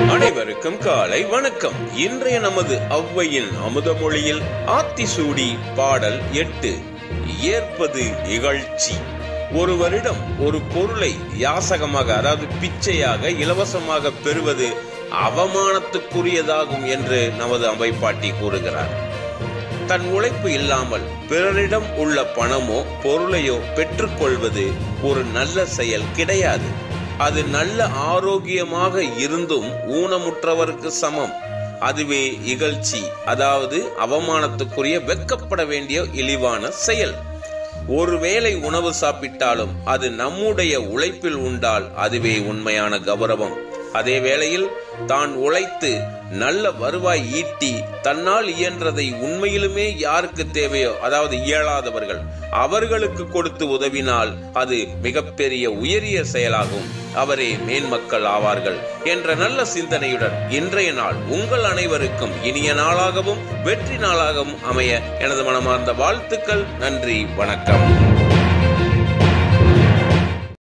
அனைவருக்கும் காலை வணக்கம் இன்றைய நமது ஔவையின் அமுதமொழியில் ஆத்திசூடி பாடல் எட்டு ஏற்பது இகழ்ச்சி ஒருவரிடம் ஒரு பொருளை யாசகமாக அதாவது பிச்சையாக இலவசமாக பெறுவது அவமானத்துக்குரியதாகும் என்று நமது அவைப்பாட்டி கூறுகிறார் தன் உழைப்பு இல்லாமல் பிறரிடம் உள்ள பணமோ பொருளையோ பெற்றுக்கொள்வது ஒரு நல்ல செயல் கிடையாது அது நல்ல ஆரோக்கியமாக இருந்தும் ஊனமுற்றவருக்கு சமம் அதுவே இகழ்ச்சி அதாவது அவமானத்துக்குரிய வெக்கப்பட வேண்டிய இழிவான செயல் ஒருவேளை உணவு சாப்பிட்டாலும் அது நம்முடைய உழைப்பில் உண்டால் அதுவே உண்மையான கௌரவம் அதே வேளையில் தான் உழைத்து நல்ல வருவாய் ஈட்டி தன்னால் இயன்றதை உண்மையிலுமே யாருக்கு தேவையோ அதாவது இயலாதவர்கள் அவர்களுக்கு கொடுத்து உதவினால் அது மிகப்பெரிய உயரிய செயலாகும் அவரே மேன்மக்கள் ஆவார்கள் என்ற நல்ல சிந்தனையுடன் இன்றைய நாள் உங்கள் அனைவருக்கும் இனிய நாளாகவும் வெற்றி நாளாகவும் அமைய எனது மனமார்ந்த வாழ்த்துக்கள் நன்றி வணக்கம்